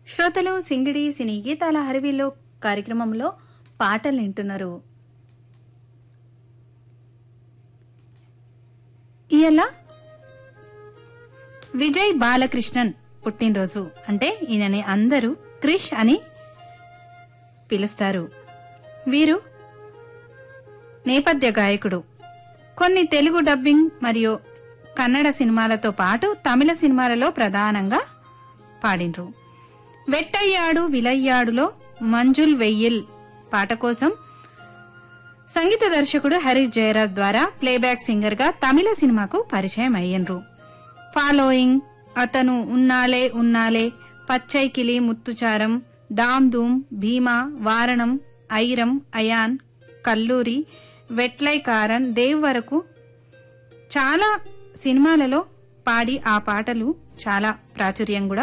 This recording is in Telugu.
శ్రోతలు సింగిడి సినీ గీతాల హరివిలో కార్యక్రమంలో పాటలు వింటున్నారు ఇయల విజయ్ బాలకృష్ణన్ పుట్టినరోజు అంటే ఈయనని అందరూ క్రిష్ అని పిలుస్తారు వీరు నేపథ్య గాయకుడు కొన్ని తెలుగు డబ్బింగ్ మరియు కన్నడ సినిమాలతో పాటు తమిళ సినిమాలలో ప్రధానంగా పాడిండ్రు వెట్టయ్యాడు విలయ్యాడులో మంజుల్ వెయ్యిల్ పాట కోసం సంగీత దర్శకుడు హరీష్ జయరాజ్ ద్వారా ప్లేబ్యాక్ సింగర్ గా తమిళ సినిమాకు పరిచయం అయ్యిండ్రు ఫాలోయింగ్ అతను ఉన్నాలే ఉన్నాలే పచ్చైకిలి ముత్తుచారం దామ్ దూమ్ భీమా వారణం ఐరం అయాన్ కల్లూరి వెట్లై కారన్ దేవ్ వరకు చాలా సినిమాలలో పాడి ఆ పాటలు చాలా ప్రాచుర్యం కూడా